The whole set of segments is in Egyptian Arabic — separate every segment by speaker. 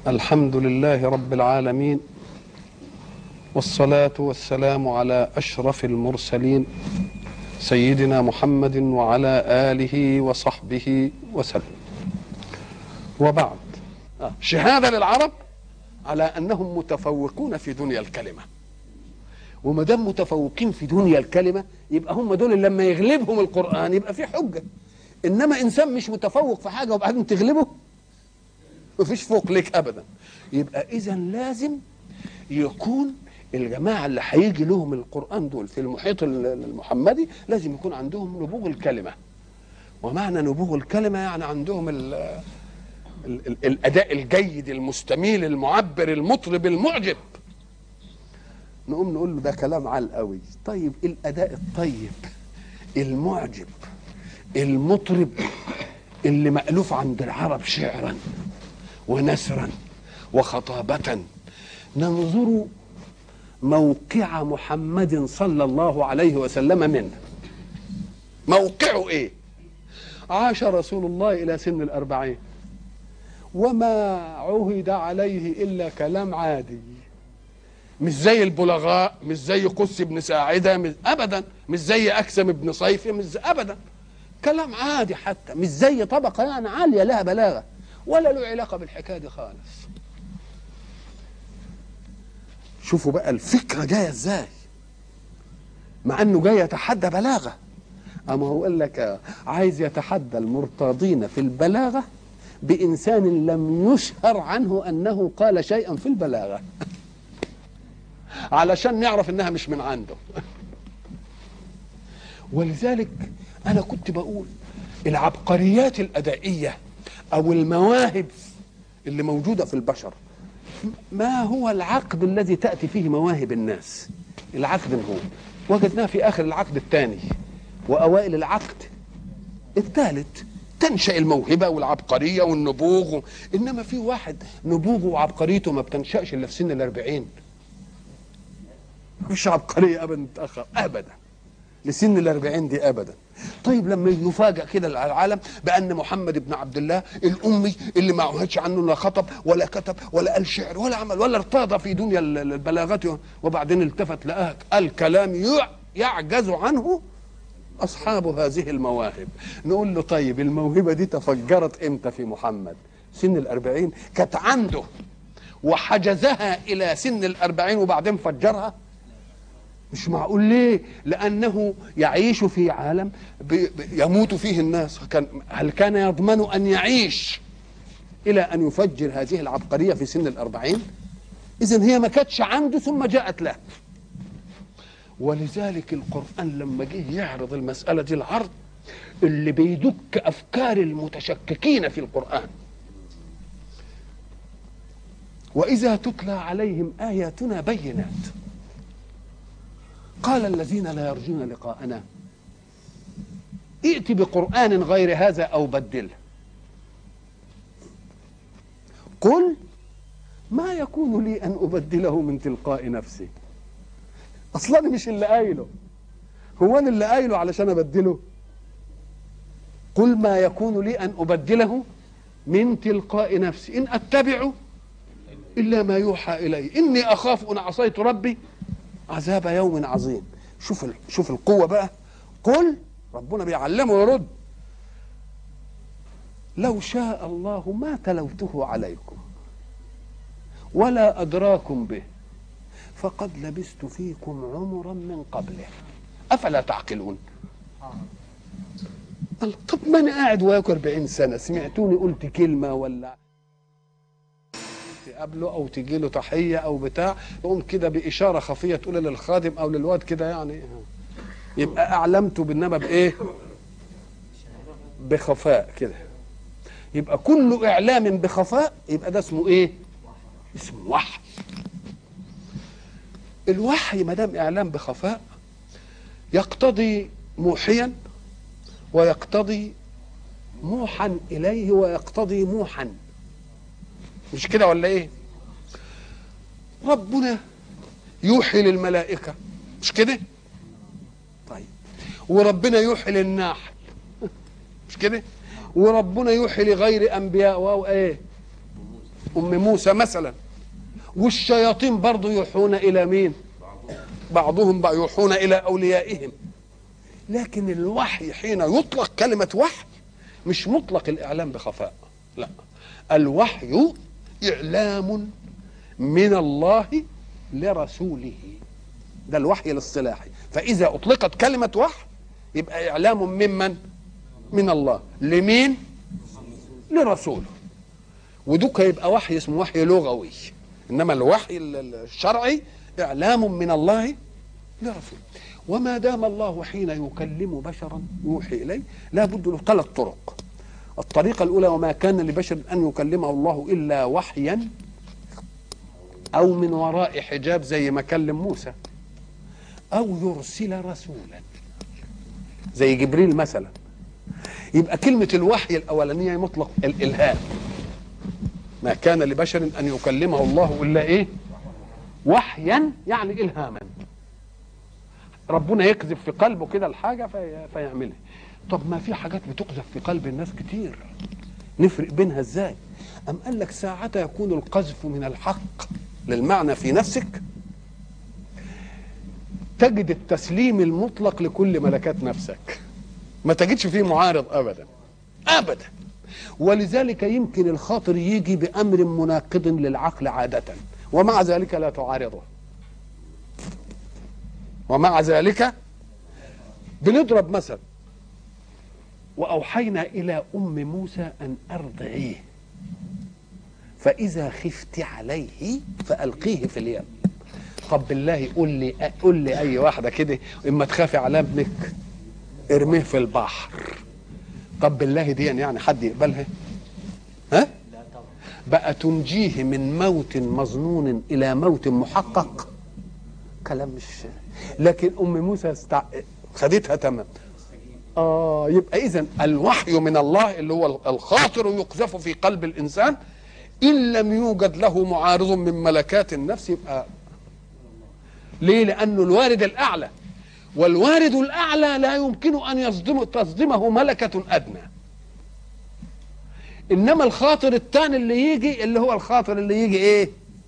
Speaker 1: الحمد لله رب العالمين والصلاه والسلام على اشرف المرسلين سيدنا محمد وعلى اله وصحبه وسلم وبعد شهاده للعرب على انهم متفوقون في دنيا الكلمه وما دام متفوقين في دنيا الكلمه يبقى هم دول اللي لما يغلبهم القران يبقى في حجه انما انسان مش متفوق في حاجه وبعدين تغلبه مفيش فوق لك ابدا يبقى اذا لازم يكون الجماعه اللي هيجي لهم القران دول في المحيط المحمدي لازم يكون عندهم نبوغ الكلمه ومعنى نبوغ الكلمه يعني عندهم ال ال ال الاداء الجيد المستميل المعبر المطرب المعجب نقوم نقول له ده كلام عال قوي طيب الاداء الطيب المعجب المطرب اللي مألوف عند العرب شعرا ونثرا وخطابة ننظر موقع محمد صلى الله عليه وسلم منه موقعه ايه عاش رسول الله الى سن الاربعين وما عهد عليه الا كلام عادي مش زي البلغاء مش زي قس بن ساعده مش ابدا مش زي اكسم بن صيفي مش زي ابدا كلام عادي حتى مش زي طبقه يعني عاليه لها بلاغه ولا له علاقه بالحكايه دي خالص شوفوا بقى الفكره جايه ازاي مع انه جاي يتحدى بلاغه اما هو قال لك عايز يتحدى المرتاضين في البلاغه بانسان لم يشهر عنه انه قال شيئا في البلاغه علشان نعرف انها مش من عنده ولذلك انا كنت بقول العبقريات الادائيه او المواهب اللي موجوده في البشر ما هو العقد الذي تاتي فيه مواهب الناس العقد هو وجدناه في اخر العقد الثاني واوائل العقد الثالث تنشا الموهبه والعبقريه والنبوغ انما في واحد نبوغه وعبقريته ما بتنشاش الا في سن الأربعين مش عبقريه ابدا تتاخر ابدا لسن الأربعين دي ابدا طيب لما يفاجأ كده العالم بأن محمد بن عبد الله الأمي اللي ما عهدش عنه لا خطب ولا كتب ولا قال شعر ولا عمل ولا ارتاض في دنيا البلاغات وبعدين التفت لقاه قال كلام يعجز عنه أصحاب هذه المواهب نقول له طيب الموهبة دي تفجرت إمتى في محمد سن الأربعين كانت عنده وحجزها إلى سن الأربعين وبعدين فجرها مش معقول ليه لانه يعيش في عالم يموت فيه الناس كان هل كان يضمن ان يعيش الى ان يفجر هذه العبقريه في سن الأربعين اذا هي ما كانتش عنده ثم جاءت له ولذلك القران لما جه يعرض المساله دي العرض اللي بيدك افكار المتشككين في القران واذا تتلى عليهم اياتنا بينات قال الذين لا يرجون لقاءنا ائت بقرآن غير هذا أو بدله قل ما يكون لي أن أبدله من تلقاء نفسي أصلا مش اللي قايله هو أنا اللي قايله علشان أبدله قل ما يكون لي أن أبدله من تلقاء نفسي إن أتبع إلا ما يوحى إلي إني أخاف أن عصيت ربي عذاب يوم عظيم شوف شوف القوه بقى قل ربنا بيعلمه يرد لو شاء الله ما تلوته عليكم ولا ادراكم به فقد لبست فيكم عمرا من قبله افلا تعقلون طب ما انا قاعد وياكم 40 سنه سمعتوني قلت كلمه ولا تقابله او تجي له تحيه او بتاع يقوم كده باشاره خفيه تقول للخادم او للواد كده يعني يبقى اعلمته بالنبى بايه؟ بخفاء كده يبقى كل اعلام بخفاء يبقى ده اسمه ايه؟ اسمه وحي الوحي ما دام اعلام بخفاء يقتضي موحيا ويقتضي موحا اليه ويقتضي موحا مش كده ولا ايه ربنا يوحي للملائكه مش كده طيب وربنا يوحي للنحل مش كده وربنا يوحي لغير انبياء واو ايه ام موسى مثلا والشياطين برضه يوحون الى مين بعضهم بقى يوحون الى اوليائهم لكن الوحي حين يطلق كلمه وحي مش مطلق الاعلام بخفاء لا الوحي اعلام من الله لرسوله ده الوحي الاصطلاحي فاذا اطلقت كلمه وحي يبقى اعلام ممن من الله لمين لرسوله ودوك يبقى وحي اسمه وحي لغوي انما الوحي الشرعي اعلام من الله لرسوله وما دام الله حين يكلم بشرا يوحي اليه لا بد له ثلاث طرق الطريقة الأولى وما كان لبشر أن يكلمه الله إلا وحيا أو من وراء حجاب زي ما كلم موسى أو يرسل رسولا زي جبريل مثلا يبقى كلمة الوحي الأولانية مطلق الإلهام ما كان لبشر أن يكلمه الله إلا إيه وحيا يعني إلهاما ربنا يكذب في قلبه كده الحاجة في فيعملها طب ما في حاجات بتقذف في قلب الناس كتير نفرق بينها ازاي أم قال لك ساعة يكون القذف من الحق للمعنى في نفسك تجد التسليم المطلق لكل ملكات نفسك ما تجدش فيه معارض ابدا ابدا ولذلك يمكن الخاطر يجي بامر مناقض للعقل عاده ومع ذلك لا تعارضه ومع ذلك بنضرب مثل واوحينا الى ام موسى ان ارضعيه فاذا خفت عليه فالقيه في اليم طب بالله قول لي قول لي اي واحده كده اما تخافي على ابنك ارميه في البحر طب بالله دي يعني حد يقبلها ها بقى تنجيه من موت مظنون الى موت محقق كلام مش لكن ام موسى استع... خدتها تمام اه يبقى اذا الوحي من الله اللي هو الخاطر يقذف في قلب الانسان ان لم يوجد له معارض من ملكات النفس يبقى ليه لانه الوارد الاعلى والوارد الاعلى لا يمكن ان يصدم تصدمه ملكه ادنى انما الخاطر الثاني اللي يجي اللي هو الخاطر اللي يجي ايه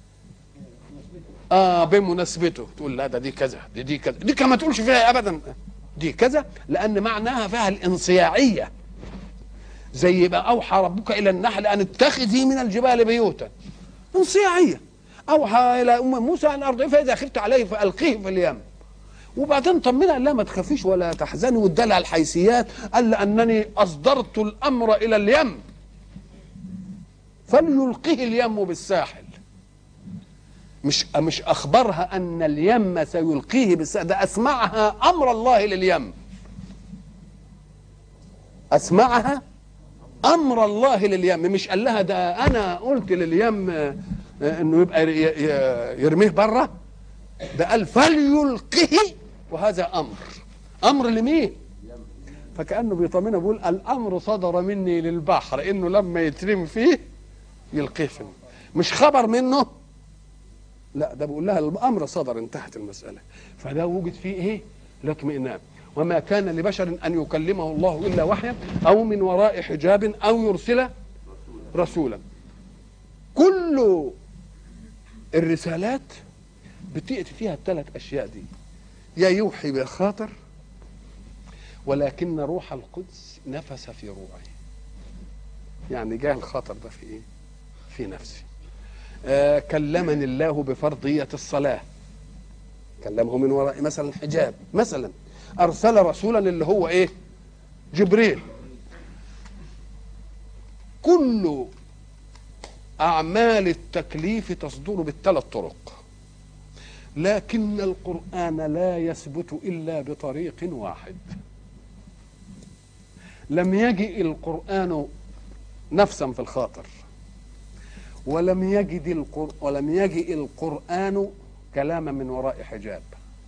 Speaker 1: اه بمناسبته تقول لا ده دي كذا دي دي كذا دي كما تقولش فيها ابدا دي كذا لان معناها فيها الانصياعيه زي ما اوحى ربك الى النحل ان اتخذي من الجبال بيوتا انصياعيه اوحى الى ام موسى ان ارضعيه فاذا خفت عليه فالقيه في اليم وبعدين طمنها لا ما تخافيش ولا تحزني وادالها الحيثيات قال لانني اصدرت الامر الى اليم فليلقيه اليم بالساحل مش مش اخبرها ان اليم سيلقيه بالساحل ده اسمعها امر الله لليم اسمعها امر الله لليم مش قال لها ده انا قلت لليم انه يبقى يرميه بره ده قال فليلقه وهذا امر امر لمين فكانه بيطمنه بيقول الامر صدر مني للبحر انه لما يترم فيه يلقيه في مش خبر منه لا ده بيقول لها الامر صدر انتهت المساله فده وجد فيه ايه الاطمئنان وما كان لبشر ان يكلمه الله الا وحيا او من وراء حجاب او يرسل رسولا كل الرسالات بتأتي فيها الثلاث اشياء دي يا يوحي بالخاطر ولكن روح القدس نفس في روعي يعني جاء الخاطر ده في ايه في نفسي آه كلمني الله بفرضية الصلاة كلمه من وراء مثلا حجاب مثلا أرسل رسولا اللي هو إيه جبريل كل أعمال التكليف تصدر بالثلاث طرق لكن القرآن لا يثبت إلا بطريق واحد لم يجئ القرآن نفسا في الخاطر ولم يجد القر... ولم يجئ القرآن كلاما من وراء حجاب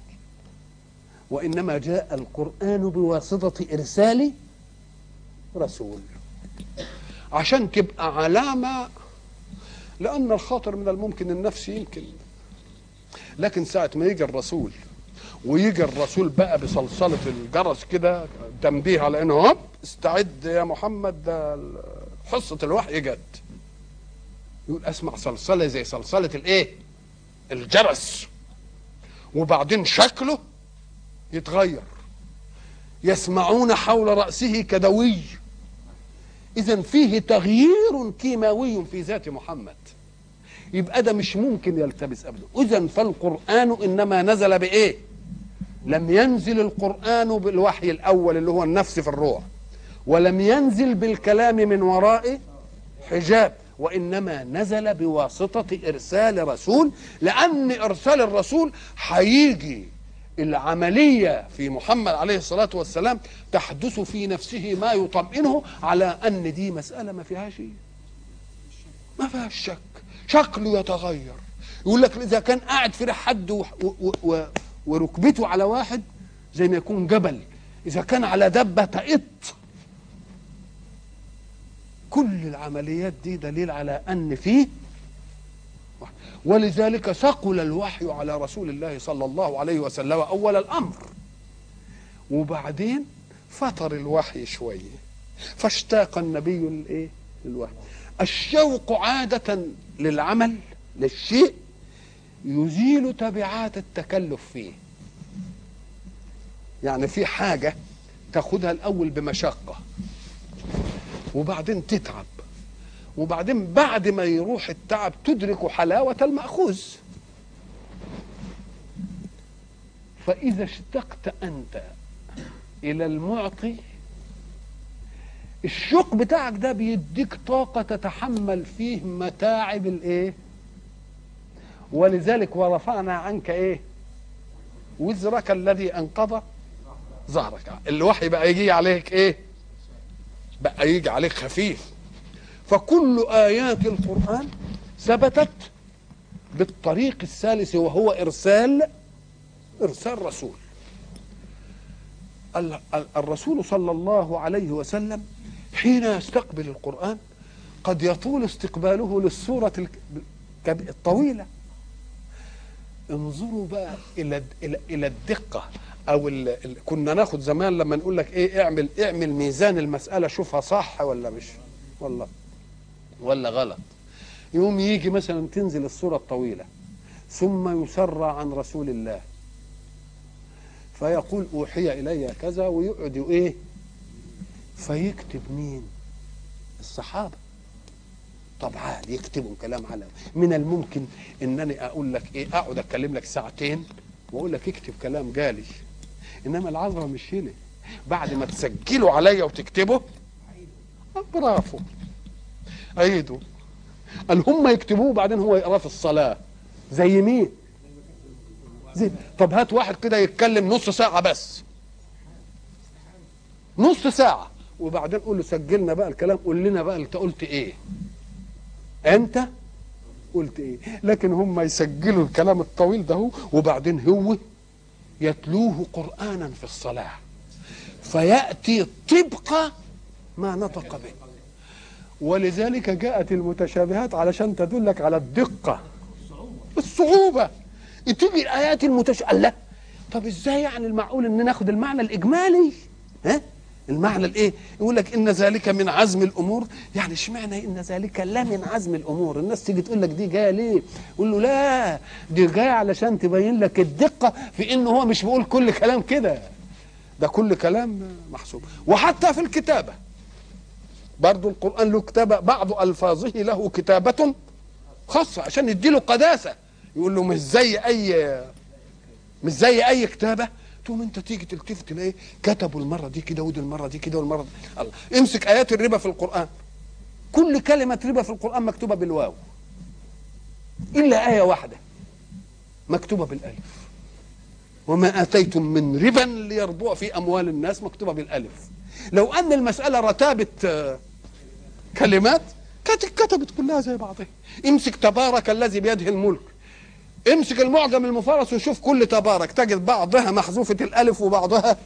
Speaker 1: وإنما جاء القرآن بواسطة إرسال رسول عشان تبقى علامة لأن الخاطر من الممكن النفسي يمكن لكن ساعة ما يجي الرسول ويجي الرسول بقى بصلصلة الجرس كده تنبيه على انه هوب استعد يا محمد ده حصة الوحي جت يقول اسمع صلصله زي صلصله الايه الجرس وبعدين شكله يتغير يسمعون حول راسه كدوي اذا فيه تغيير كيماوي في ذات محمد يبقى ده مش ممكن يلتبس ابدا اذا فالقران انما نزل بايه لم ينزل القران بالوحي الاول اللي هو النفس في الروح ولم ينزل بالكلام من وراء حجاب وانما نزل بواسطه ارسال رسول لان ارسال الرسول هيجي العمليه في محمد عليه الصلاه والسلام تحدث في نفسه ما يطمئنه على ان دي مساله ما فيهاش ما فيهاش شك شكله يتغير يقول لك اذا كان قاعد في حد و و و وركبته على واحد زي ما يكون جبل اذا كان على دبه تقط كل العمليات دي دليل على ان فيه ولذلك ثقل الوحي على رسول الله صلى الله عليه وسلم اول الامر وبعدين فطر الوحي شويه فاشتاق النبي الايه للوحي الشوق عاده للعمل للشيء يزيل تبعات التكلف فيه يعني في حاجه تاخدها الاول بمشقه وبعدين تتعب وبعدين بعد ما يروح التعب تدرك حلاوة المأخوذ فإذا اشتقت أنت إلى المعطي الشوق بتاعك ده بيديك طاقة تتحمل فيه متاعب الإيه؟ ولذلك ورفعنا عنك إيه؟ وزرك الذي أنقض ظهرك الوحي بقى يجي عليك إيه؟ بقى يجي عليك خفيف فكل آيات القرآن ثبتت بالطريق الثالث وهو إرسال إرسال رسول الرسول صلى الله عليه وسلم حين يستقبل القرآن قد يطول استقباله للسورة الطويلة انظروا بقى إلى إلى الدقة او ال ال كنا ناخد زمان لما نقول لك ايه اعمل اعمل ميزان المساله شوفها صح ولا مش ولا ولا غلط يوم يجي مثلا تنزل الصوره الطويله ثم يسرى عن رسول الله فيقول اوحي الي كذا ويقعد ايه فيكتب مين الصحابه طبعا يكتبوا كلام على من الممكن انني اقول لك ايه اقعد اتكلم لك ساعتين واقول لك اكتب كلام جالي انما العظمه مش هنا بعد ما تسجله عليا وتكتبه برافو عيدوا قال هم يكتبوه بعدين هو يقراه في الصلاه زي مين زي طب هات واحد كده يتكلم نص ساعه بس نص ساعه وبعدين قول له سجلنا بقى الكلام قول لنا بقى انت قلت ايه انت قلت ايه لكن هم يسجلوا الكلام الطويل ده وبعدين هو يتلوه قرانا في الصلاه فياتي طبق ما نطق به ولذلك جاءت المتشابهات علشان تدلك على الدقه الصعوبه تيجي الايات المتشابهه لا طب ازاي يعني المعقول ان ناخد المعنى الاجمالي ها المعنى الايه يقول لك ان ذلك من عزم الامور يعني اشمعنى ان ذلك لا من عزم الامور الناس تيجي تقول لك دي جايه ليه يقول له لا دي جايه علشان تبين لك الدقه في ان هو مش بيقول كل كلام كده ده كل كلام محسوب وحتى في الكتابه برضو القران له كتابه بعض الفاظه له كتابه خاصه عشان يديله قداسه يقول له مش زي اي مش زي اي كتابه تقوم انت تيجي تلتفت تلاقي كتبوا المره دي كده ودي المره دي كده والمره دي الله امسك ايات الربا في القران كل كلمه ربا في القران مكتوبه بالواو الا ايه واحده مكتوبه بالالف وما اتيتم من ربا ليربو في اموال الناس مكتوبه بالالف لو ان المساله رتابه كلمات كانت كتبت كلها زي بعضها امسك تبارك الذي بيده الملك امسك المعجم المفرس وشوف كل تبارك تجد بعضها محذوفة الألف وبعضها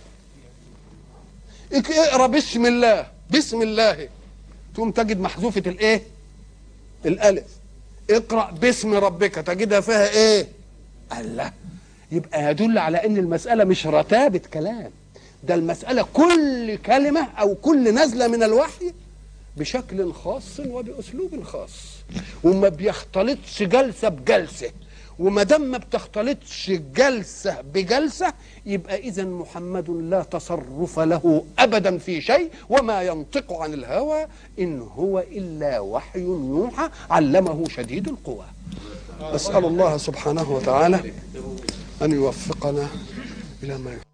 Speaker 1: اقرا بسم الله بسم الله ثم تجد محذوفة الايه الألف اقرأ باسم ربك تجدها فيها ايه الله يبقى يدل على ان المسألة مش رتابة كلام ده المسألة كل كلمة او كل نزلة من الوحي بشكل خاص وباسلوب خاص وما بيختلطش جلسه بجلسه وما دام ما بتختلطش جلسه بجلسه يبقى اذا محمد لا تصرف له ابدا في شيء وما ينطق عن الهوى ان هو الا وحي يوحى علمه شديد القوى اسال الله سبحانه وتعالى ان يوفقنا الى ما يحب